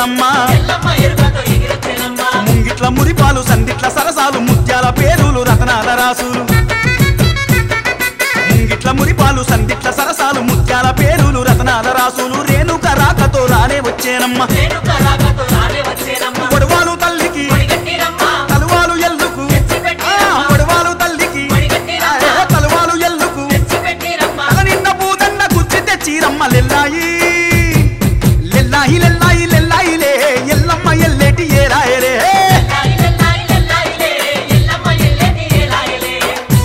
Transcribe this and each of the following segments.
ఎగిరొచ్చెనమ్మా ఎల్లమ్మ ఎరుకతో ఎగిరొచ్చెనమ్మా ముంగిట్ల మురిపాలు సందిట్ల సరసాలు ముత్యాల పేరులు రతనాల రాసులు ముంగిట్ల మురిపాలు సందిట్ల సరసాలు ముత్యాల పేరులు రతనాల రాసులు రేణుక రాకతో రానే వచ్చేనమ్మా రేణుక రాకతో రానే వచ్చేనమ్మా కొడవాలు తల్లికి మడిగట్టినమ్మా తలువాలు ఎల్లుకు ఆ, కొడవాలు తల్లికి ఆ, తలువాలు ఎల్లుకు తెచ్చిపెట్టిరమ్మా తల నిన్న పూదండ కుచ్చి తెచ్చిరమ్మ లెల్లాయి లెల్లాయి లెల్లాయి లెల్లాయి లే ఎల్లమ్మ ఎల్లేటి ఏరాయరే ఎల్లాయి ఎల్లాయి ఎల్లాయిలే ఎల్లమ్మ ఎల్లేటి ఏలాయలే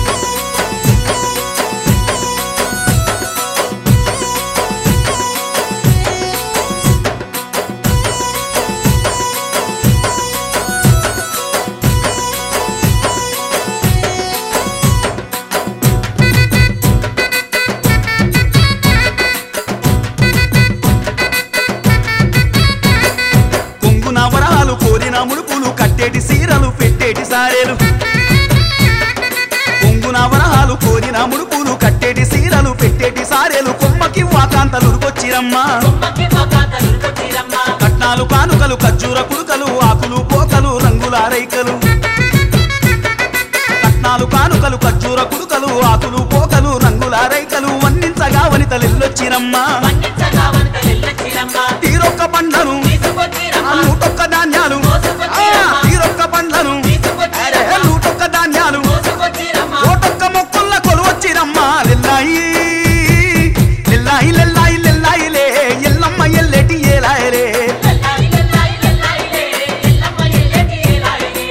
కొంగున వరాలు కోరిన ముడుపులు కట్టేటి సీరలు పెట్టేటి సారేలు కొంగున వరాలు కోరిన ముడుపులు కట్టేటి సీరలు పెట్టేటి సారేలు కొమ్మకి వాకాంతలు ఉరుకొచ్చిరమ్మా కొమ్మకి మకాతలు కొట్టిరమ్మా కట్నాలు కానుకలు ఖర్జూర కుడుకలు ఆకులు పోకలు రంగుల రైకలు కట్నాలు కానుకలు ఖర్జూర కుడుకలు ఆకులు పోకలు రంగుల రైకలు వండించగా వనితలెల్లొచ్చిరమ్మా పండించగా వనక వెళ్ళొచ్చిరమ్మా తీరొక్క పండ్లను ఆ తీసుకొచ్చిరమ్మా నూటొక్క ధాన్యాలు ఆ, తీరొక్క పండ్లను అరే, నూటొక్క ధాన్యాలు మోసుకొచ్చిరమ్మా ఓటొక్క మొక్కుల్ల కొలువచ్చిరమ్మా లెల్లాయి లెల్లాయి లెల్లాయి లెల్లాయి లే ఎల్లమ్మ ఎల్లెటి ఏలాయరే ఎల్లాయి ఎల్లాయి ఎల్లాయిలే ఎల్లమ్మ ఎల్లేటి ఏలాయలే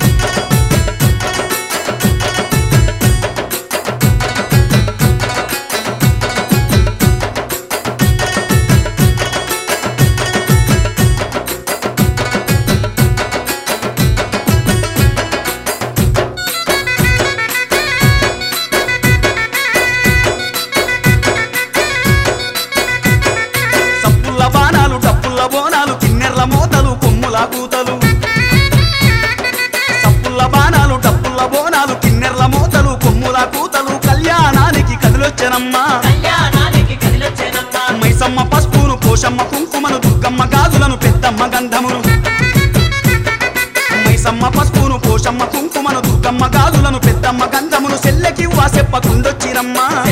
సప్పుల్ల బాణాలు డప్పుల్ల బోనాలు కిన్నెర్ల మోతలు కొమ్ముల కూతలు సప్పుల్ల బాణాలు డప్పుల్ల బోనాలు కిన్నెర్ల మోతలు కొమ్ముల కూతలు కళ్యాణానికి కదిలొచ్చనమ్మా కళ్యాణానికి కదిలొచ్చెనమ్మా మైసమ్మ పసుపును పోషమ్మ కుంకుమను దుర్గమ్మ గాజులను పెద్దమ్మ గంధమును మైసమ్మ పసుపును పోషమ్మ కుంకుమను దుర్గమ్మ గాజులను పెద్దమ్మ గంధమును సెల్లెకి చెప్పకుండొచ్చిరమ్మా